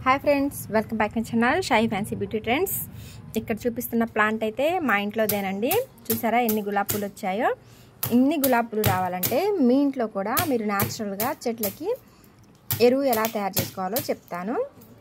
hi friends welcome back my channel Shahi fancy beauty trends ఇక్కడ చూపిస్తున్న plant అయితే మా ఇంట్లోదేనండి చూసారా ఎన్ని గులాబ్ పూలు వచ్చాయో ఇన్ని గులాబ్ పూలు రావాలంటే మీ ఇంట్లో కూడా మీరు న్యాచురల్గా చెట్లకి ఎరువు ఎలా తయారు చేసుకోవాలో చెప్తాను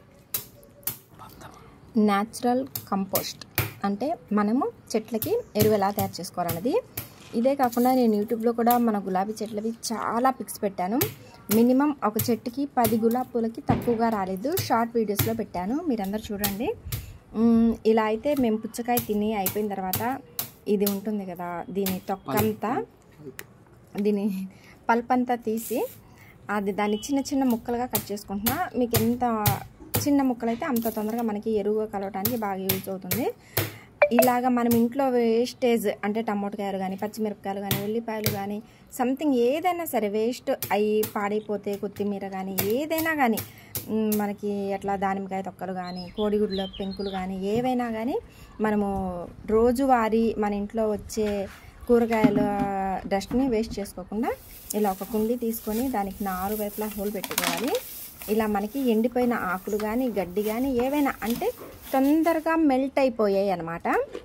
న్యాచురల్ కంపోస్ట్ అంటే మనము చెట్లకి ఎరువు ఎలా తయారు చేసుకోవాలన్నది ఇదే కాకుండా నేను యూట్యూబ్లో కూడా మన గులాబీ చెట్లవి చాలా పిక్స్ పెట్టాను మినిమం ఒక చెట్టుకి పది గులాబీ పూలకి తక్కువగా రాలేదు షార్ట్ వీడియోస్లో పెట్టాను మీరందరూ చూడండి మ్, ఇలా అయితే మేము పుచ్చకాయ తిని అయిపోయిన తర్వాత ఇది ఉంటుంది కదా దీని తొక్కంతా దీని పల్ప్ అంతా తీసి అది దాన్ని చిన్న చిన్న ముక్కలుగా కట్ చేసుకుంటున్నా మీకు ఎంత చిన్న ముక్కలు అయితే అంత తొందరగా మనకి ఎరువుగా కలవటానికి బాగా యూజ్ అవుతుంది ఇలాగ మనం ఇంట్లో వేస్టేజ్ అంటే టమోటకాయలు కానీ పచ్చిమిరపకాయలు కానీ ఉల్లిపాయలు కానీ సంథింగ్ ఏదైనా సరే వేస్ట్ అయ్యి పాడైపోతే కొత్తిమీర కానీ ఏదైనా కానీ మ్, మనకి ఎట్లా దానిమ్మకాయ తొక్కలు కానీ కోడిగుడ్ల పెంకులు కానీ ఏవైనా కానీ మనము రోజువారీ మన ఇంట్లో వచ్చే కూరగాయల డస్ట్ని వేస్ట్ చేసుకోకుండా ఇలా ఒక కుండీ తీసుకొని దానికి నారు వైపులా హోల్ పెట్టుకోవాలి ఇలా మనకి ఎండిపోయిన ఆకులు కానీ గడ్డి కానీ ఏవైనా అంటే తొందరగా మెల్ట్ అయిపోయాయి అనమాట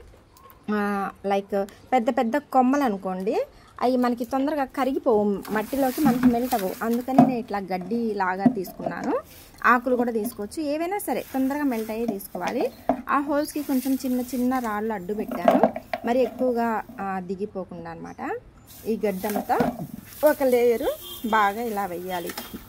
లైక్ పెద్ద పెద్ద కొమ్మలు అనుకోండి అవి మనకి తొందరగా కరిగిపోవు మట్టిలోకి మనకి మెల్ట్ అవ్వవు అందుకని నేను ఇట్లా గడ్డి లాగా తీసుకున్నాను ఆకులు కూడా తీసుకోవచ్చు ఏవైనా సరే తొందరగా మెల్ట్ అయ్యి తీసుకోవాలి ఆ హోల్స్కి కొంచెం చిన్న చిన్న రాళ్ళు అడ్డు పెట్టాను మరి ఎక్కువగా ఆ, దిగిపోకుండా అనమాట ఈ గడ్డంతా ఒక లేయరు బాగా ఇలా వెయ్యాలి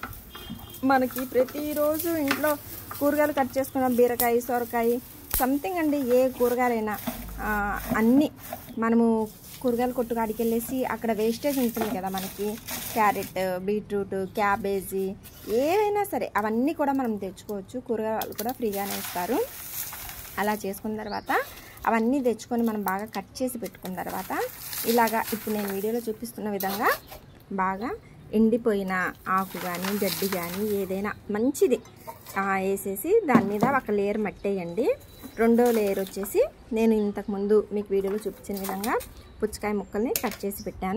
మనకి ప్రతిరోజు ఇంట్లో కూరగాయలు కట్ చేసుకున్న బీరకాయ సొరకాయ సంథింగ్ అండి ఏ కూరగాయలైనా ఆ, అన్నీ మనము కూరగాయల కొట్టు కాడికి వెళ్ళేసి అక్కడ వేస్టేజ్ ఉంటుంది కదా మనకి క్యారెట్ బీట్రూట్ క్యాబేజీ ఏవైనా సరే అవన్నీ కూడా మనం తెచ్చుకోవచ్చు కూరగాయలు కూడా ఫ్రీగానే ఇస్తారు అలా చేసుకున్న తర్వాత అవన్నీ తెచ్చుకొని మనం బాగా కట్ చేసి పెట్టుకున్న తర్వాత ఇలాగా ఇప్పుడు నేను వీడియోలో చూపిస్తున్న విధంగా బాగా ఎండిపోయిన ఆకు కానీ గడ్డి కానీ ఏదైనా మంచిది ఆ, వేసేసి దాని మీద ఒక లేయర్ మట్టేయండి రెండో లేయర్ వచ్చేసి నేను ఇంతకుముందు మీకు వీడియోలో చూపించిన విధంగా పుచ్చకాయ ముక్కల్ని కట్ చేసి పెట్టాను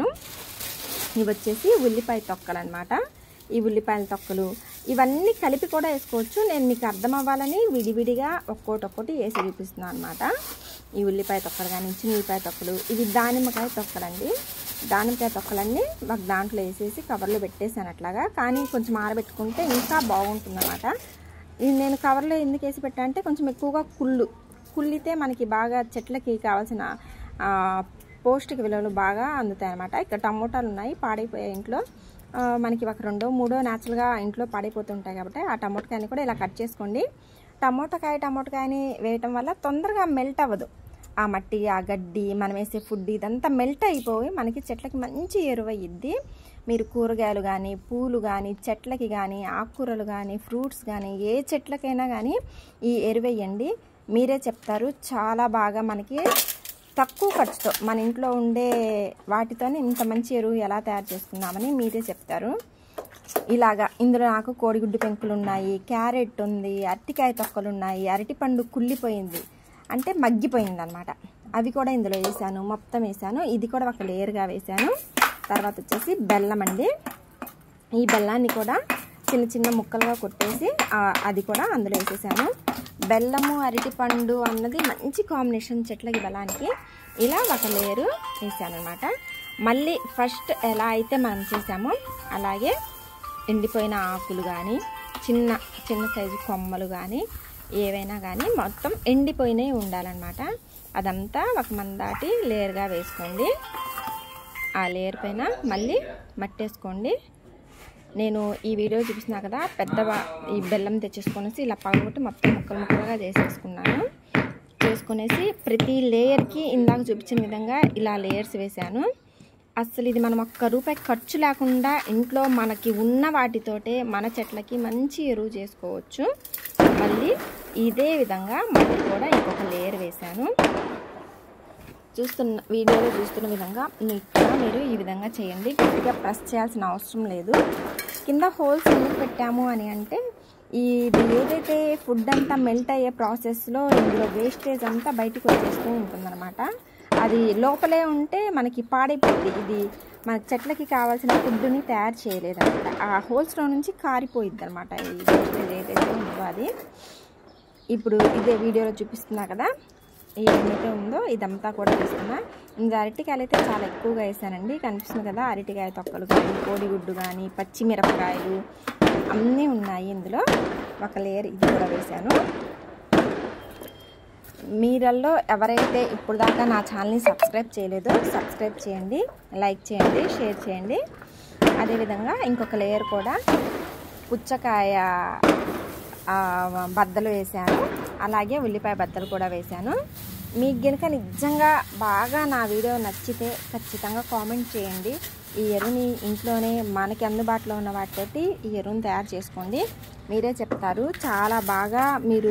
ఇవి వచ్చేసి ఉల్లిపాయ తొక్కలు అనమాట ఈ ఉల్లిపాయల తొక్కలు ఇవన్నీ కలిపి కూడా వేసుకోవచ్చు నేను మీకు అర్థం అవ్వాలని విడివిడిగా ఒక్కోటి ఒక్కోటి వేసి చూపిస్తున్నాను అనమాట ఈ ఉల్లిపాయ తొక్కలు కానీ చిన్న ఉల్లిపాయ తొక్కలు ఇవి దానిమ్మకాయ తొక్కలండి దానిమ్మకాయ తొక్కలన్నీ మాకు దాంట్లో వేసేసి కవర్లో పెట్టేసాను అట్లాగా కానీ కొంచెం ఆరబెట్టుకుంటే ఇంకా బాగుంటుంది అనమాట ఇది నేను కవర్లో ఎందుకు వేసి పెట్టా అంటే కొంచెం ఎక్కువగా కుళ్ళు కుళ్ళితే మనకి బాగా చెట్లకి కావాల్సిన ఆ, పౌష్టిక విలువలు బాగా అందుతాయి అనమాట ఇక్కడ టమోటాలు ఉన్నాయి పాడైపోయాయి ఇంట్లో ఆ, మనకి ఒక రెండో మూడో న్యాచురల్గా ఇంట్లో పాడైపోతుంటాయి కాబట్టి ఆ టమోటాకాయని కూడా ఇలా కట్ చేసుకోండి టమోటాకాయ టమోటాకాయని వేయటం వల్ల తొందరగా మెల్ట్ అవ్వదు ఆ మట్టి ఆ గడ్డి మనం వేసే ఫుడ్ ఇదంతా మెల్ట్ అయిపోయి మనకి చెట్లకి మంచి ఎరువు అయ్యిద్ది మీరు కూరగాయలు కానీ పూలు కానీ చెట్లకి కానీ ఆకుకూరలు కానీ ఫ్రూట్స్ కానీ ఏ చెట్లకైనా కానీ ఈ ఎరువేయండి మీరే చెప్తారు చాలా బాగా మనకి తక్కువ ఖర్చుతో మన ఇంట్లో ఉండే వాటితోనే ఇంత మంచి ఎరువు ఎలా తయారు చేసుకుందామని మీరే చెప్తారు ఇలాగా ఇందులో నాకు కోడిగుడ్డు పెంకులు ఉన్నాయి క్యారెట్ ఉంది అరటికాయ తొక్కలు ఉన్నాయి అరటిపండు కుళ్ళిపోయింది అంటే మగ్గిపోయింది అనమాట అవి కూడా ఇందులో వేసాను మొత్తం వేసాను ఇది కూడా ఒక లేయర్గా వేసాను తర్వాత వచ్చేసి బెల్లం అండి ఈ బెల్లాన్ని కూడా చిన్న చిన్న ముక్కలుగా కొట్టేసి ఆ, అది కూడా అందులో వేసేసాను బెల్లము అరటిపండు అన్నది మంచి కాంబినేషన్ చెట్లకి బెల్లానికి ఇలా ఒక లేయరు వేసాను అనమాట మళ్ళీ ఫస్ట్ ఎలా అయితే మనం చేసామో అలాగే ఎండిపోయిన ఆకులు కానీ చిన్న చిన్న సైజు కొమ్మలు కానీ ఏవైనా కానీ మొత్తం ఎండిపోయినవి ఉండాలన్నమాట అదంతా ఒక మందాటి లేయర్గా వేసుకోండి ఆ లేయర్ పైన మళ్ళీ మట్టేసుకోండి నేను ఈ వీడియో చూపిస్తున్నా కదా పెద్ద ఈ బెల్లం తెచ్చేసుకొనేసి ఇలా పగలగొట్టి మొత్తం ముక్కలు ముక్కలుగా చేసేసుకున్నాను చేసుకునేసి ప్రతి లేయర్కి ఇందాక చూపించిన విధంగా ఇలా లేయర్స్ వేశాను అసలు ఇది మనం ఒక్క రూపాయి ఖర్చు లేకుండా ఇంట్లో మనకి ఉన్న వాటితోటే మన చెట్లకి మంచి ఎరువు చేసుకోవచ్చు మళ్ళీ ఇదే విధంగా మళ్ళీ కూడా ఇంకొక లేయర్ వేశాను చూస్తున్న వీడియోలో చూస్తున్న విధంగా నీట్గా మీరు ఈ విధంగా చేయండి గట్టిగా ప్రెస్ చేయాల్సిన అవసరం లేదు కింద హోల్స్ ఎందుకు పెట్టాము అని అంటే ఇది ఏదైతే ఫుడ్ అంతా మెల్ట్ అయ్యే ప్రాసెస్లో ఇందులో వేస్టేజ్ అంతా బయటకు వచ్చేస్తూ ఉంటుందన్నమాట అది లోపలే ఉంటే మనకి పాడైపోద్ది ఇది మన చెట్లకి కావాల్సిన ఫుడ్ని తయారు చేయలేదన్నమాట ఆ హోల్స్లో నుంచి కారిపోయిద్ది అనమాట ఈ వేస్టేజ్ ఏదైతే ఉందో అది ఇప్పుడు ఇదే వీడియోలో చూపిస్తున్నా కదా ఏమైతే ఉందో ఇదంతా కూడా వేస్తున్నా ఇంకా అరటికాయలు అయితే చాలా ఎక్కువగా వేసానండి కనిపిస్తుంది కదా అరటికాయ తొక్కలు కానీ కోడిగుడ్డు కానీ పచ్చిమిరపకాయలు అన్నీ ఉన్నాయి ఇందులో ఒక లేయర్ ఇది కూడా వేశాను మీరల్లో ఎవరైతే ఇప్పుడు దాకా నా ఛానల్ని సబ్స్క్రైబ్ చేయలేదో సబ్స్క్రైబ్ చేయండి లైక్ చేయండి షేర్ చేయండి అదేవిధంగా ఇంకొక లేయర్ కూడా పుచ్చకాయ బద్దలు వేశాను అలాగే ఉల్లిపాయ బద్దలు కూడా వేశాను మీకు గనుక నిజంగా బాగా నా వీడియో నచ్చితే ఖచ్చితంగా కామెంట్ చేయండి ఈ ఎరువుని ఇంట్లోనే మనకి అందుబాటులో ఉన్న వాటితోటి ఈ ఎరువుని తయారు చేసుకోండి మీరే చెప్తారు చాలా బాగా మీరు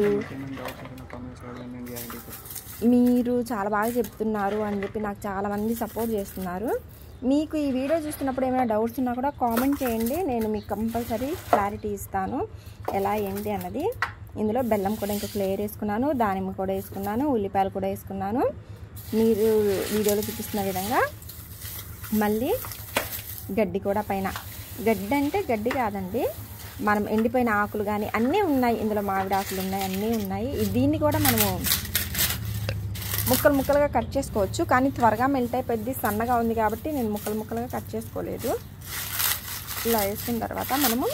మీరు చాలా బాగా చెప్తున్నారు అని చెప్పి నాకు చాలామంది సపోర్ట్ చేస్తున్నారు మీకు ఈ వీడియో చూస్తున్నప్పుడు ఏమైనా డౌట్స్ ఉన్నా కూడా కామెంట్ చేయండి నేను మీకు కంపల్సరీ క్లారిటీ ఇస్తాను ఎలా ఏంటి అన్నది ఇందులో బెల్లం కూడా ఇంకా క్లియర్ వేసుకున్నాను దానిమ్మ కూడా వేసుకున్నాను ఉల్లిపాయలు కూడా వేసుకున్నాను మీరు వీడియోలో చూపిస్తున్న విధంగా మళ్ళీ గడ్డి కూడా పైన గడ్డి అంటే గడ్డి కాదండి మనం ఎండిపోయిన ఆకులు కానీ అన్నీ ఉన్నాయి ఇందులో మామిడి ఆకులు ఉన్నాయి అన్నీ ఉన్నాయి దీన్ని కూడా మనము ముక్కలు ముక్కలుగా కట్ చేసుకోవచ్చు కానీ త్వరగా మెల్ట్ అయిపోద్ది సన్నగా ఉంది కాబట్టి నేను ముక్కలు ముక్కలుగా కట్ చేసుకోలేదు ఇలా వేసుకున్న తర్వాత మనము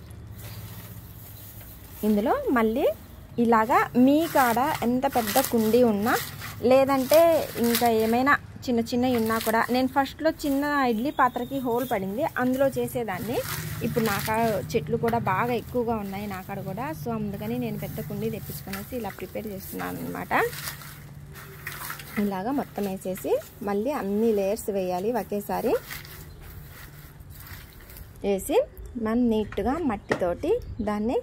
ఇందులో మళ్ళీ ఇలాగా మీ కాడ ఎంత పెద్ద కుండీ ఉన్నా లేదంటే ఇంకా ఏమైనా చిన్న చిన్నవి ఉన్నా కూడా నేను ఫస్ట్లో చిన్న ఇడ్లీ పాత్రకి హోల్ పడింది అందులో చేసేదాన్ని ఇప్పుడు నా కాడ చెట్లు కూడా బాగా ఎక్కువగా ఉన్నాయి నా కాడ కూడా సో అందుకని నేను పెద్ద కుండీ తెప్పించుకునేసి ఇలా ప్రిపేర్ చేస్తున్నాను అనమాట ఇలాగా మొత్తం వేసేసి మళ్ళీ అన్ని లేయర్స్ వేయాలి ఒకేసారి వేసి మనం నీట్గా మట్టితోటి దాన్ని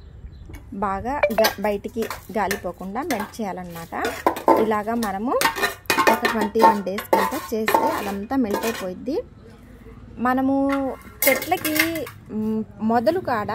బాగా బయటికి గాలిపోకుండా మెల్ట్ చేయాలన్నమాట ఇలాగా మనము ఒక ట్వంటీ వన్ డేస్ కంటే చేస్తే అదంతా మెల్ట్ అయిపోయిద్ది మనము చెట్లకి మొదలు కాడ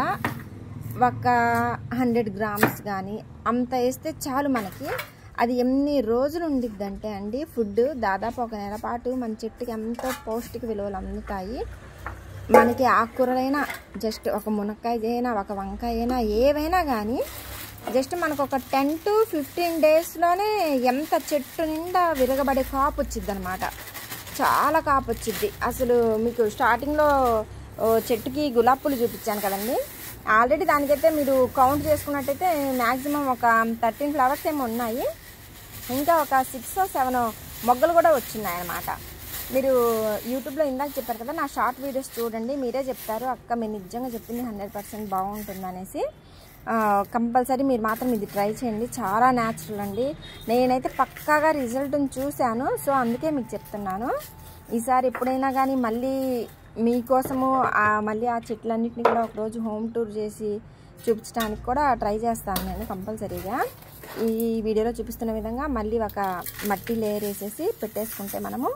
ఒక హండ్రెడ్ గ్రామ్స్ కానీ అంత వేస్తే చాలు మనకి అది ఎన్ని రోజులు ఉండిద్దంటే అండి ఫుడ్ దాదాపు ఒక నెల పాటు మన చెట్టుకి ఎంతో పౌష్టిక విలువలు అందుతాయి మనకి ఆకుకూరలైనా జస్ట్ ఒక మునక్కాయ అయినా ఒక వంకాయ అయినా ఏవైనా కానీ జస్ట్ మనకు ఒక టెన్ టు ఫిఫ్టీన్ డేస్లోనే ఎంత చెట్టు నిండా విరగబడే కాపు వచ్చింది అనమాట చాలా కాపు వచ్చింది అసలు మీకు స్టార్టింగ్లో చెట్టుకి గులాబ్ పూలు చూపించాను కదండి ఆల్రెడీ దానికైతే మీరు కౌంట్ చేసుకున్నట్టయితే మ్యాక్సిమం ఒక థర్టీన్ ఫ్లవర్స్ ఏమో ఉన్నాయి ఇంకా ఒక సిక్స్ సెవెన్ మొగ్గలు కూడా వచ్చినాయి అన్నమాట మీరు యూట్యూబ్లో ఇందాక చెప్పారు కదా నా షార్ట్ వీడియోస్ చూడండి మీరే చెప్తారు అక్క మీరు నిజంగా చెప్పింది హండ్రెడ్ పర్సెంట్ బాగుంటుంది అనేసి కంపల్సరీ మీరు మాత్రం ఇది ట్రై చేయండి చాలా న్యాచురల్ అండి నేనైతే పక్కాగా రిజల్ట్ని చూశాను సో అందుకే మీకు చెప్తున్నాను ఈసారి ఎప్పుడైనా కానీ మళ్ళీ మీకోసము మళ్ళీ ఆ చెట్లన్నింటినీ కూడా ఒకరోజు హోమ్ టూర్ చేసి చూపించడానికి కూడా ట్రై చేస్తాను నేను కంపల్సరీగా ఈ వీడియోలో చూపిస్తున్న విధంగా మళ్ళీ ఒక మట్టి లేయర్ వేసేసి పెట్టేసుకుంటే మనము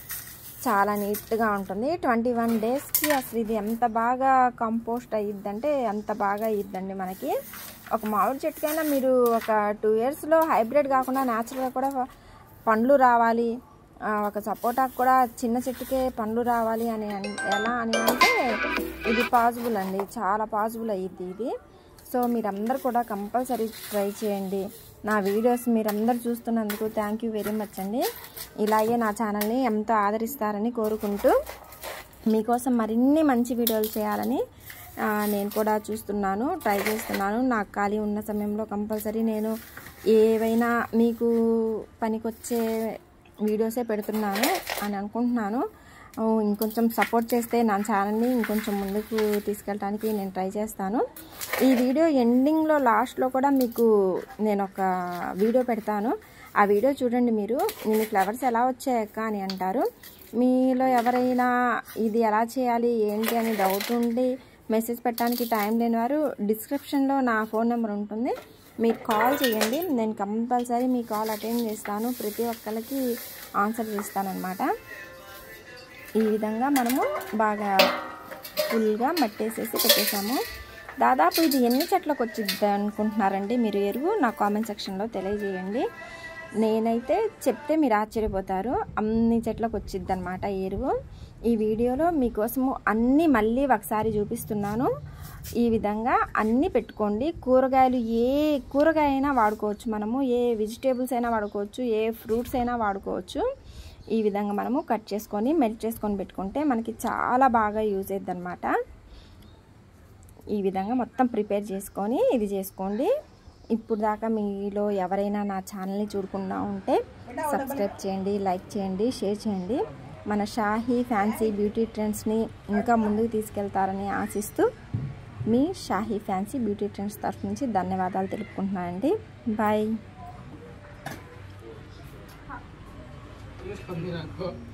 చాలా నీట్గా ఉంటుంది ట్వంటీ వన్ డేస్కి అసలు ఇది ఎంత బాగా కంపోస్ట్ అయ్యిద్దంటే అంత బాగా అయ్యిద్దండి మనకి ఒక మామిడి చెట్టుకైనా మీరు ఒక టూ ఇయర్స్లో హైబ్రిడ్ కాకుండా న్యాచురల్గా కూడా పండ్లు రావాలి ఒక సపోటాకు కూడా చిన్న చెట్టుకే పండ్లు రావాలి అని ఎలా అని అంటే ఇది పాసిబుల్ అండి చాలా పాసిబుల్ అయ్యిద్ది ఇది సో మీరందరూ కూడా కంపల్సరీ ట్రై చేయండి నా వీడియోస్ మీరందరూ చూస్తున్నందుకు థ్యాంక్ యూ వెరీ మచ్ అండి ఇలాగే నా ఛానల్ని ఎంతో ఆదరిస్తారని కోరుకుంటూ మీకోసం మరిన్ని మంచి వీడియోలు చేయాలని నేను కూడా చూస్తున్నాను ట్రై చేస్తున్నాను నాకు ఖాళీ ఉన్న సమయంలో కంపల్సరీ నేను ఏవైనా మీకు పనికొచ్చే వీడియోసే పెడుతున్నాను అని అనుకుంటున్నాను ఇంకొంచెం సపోర్ట్ చేస్తే నా ఛానల్ని ఇంకొంచెం ముందుకు తీసుకెళ్ళడానికి నేను ట్రై చేస్తాను ఈ వీడియో ఎండింగ్లో లాస్ట్లో కూడా మీకు నేను ఒక వీడియో పెడతాను ఆ వీడియో చూడండి మీరు మీ ఫ్లవర్స్ ఎలా వచ్చాయక్క అని అంటారు మీలో ఎవరైనా ఇది ఎలా చేయాలి ఏంటి అని డౌట్ ఉండి మెసేజ్ పెట్టడానికి టైం లేని వారు డిస్క్రిప్షన్లో నా ఫోన్ నెంబర్ ఉంటుంది మీరు కాల్ చేయండి నేను కంపల్సరీ మీ కాల్ అటెండ్ చేస్తాను ప్రతి ఒక్కరికి ఆన్సర్ చేస్తానన్నమాట ఈ విధంగా మనము బాగా ఫుల్గా మట్టేసేసి పెట్టేసాము దాదాపు ఇది ఎన్ని చెట్లకు వచ్చింది అనుకుంటున్నారండి మీరు ఎరువు నా కామెంట్ సెక్షన్లో తెలియజేయండి నేనైతే చెప్తే మీరు ఆశ్చర్యపోతారు అన్ని చెట్లకు వచ్చిద్ది అనమాట ఎరువు ఈ వీడియోలో మీకోసము అన్నీ మళ్ళీ ఒకసారి చూపిస్తున్నాను ఈ విధంగా అన్నీ పెట్టుకోండి కూరగాయలు ఏ కూరగాయ అయినా వాడుకోవచ్చు మనము ఏ వెజిటేబుల్స్ అయినా వాడుకోవచ్చు ఏ ఫ్రూట్స్ అయినా వాడుకోవచ్చు ఈ విధంగా మనము కట్ చేసుకొని మెల్ట్ చేసుకొని పెట్టుకుంటే మనకి చాలా బాగా యూజ్ అవుతుంది అనమాట ఈ విధంగా మొత్తం ప్రిపేర్ చేసుకొని ఇది చేసుకోండి ఇప్పుడు దాకా మీలో ఎవరైనా నా ఛానల్ని చూడకుండా ఉంటే సబ్స్క్రైబ్ చేయండి లైక్ చేయండి షేర్ చేయండి మన షాహీ ఫ్యాన్సీ బ్యూటీ ట్రెండ్స్ని ఇంకా ముందుకు తీసుకెళ్తారని ఆశిస్తూ మీ షాహీ ఫ్యాన్సీ బ్యూటీ ట్రెండ్స్ తరఫు నుంచి ధన్యవాదాలు తెలుపుకుంటున్నానండి బాయ్ పందిరాకు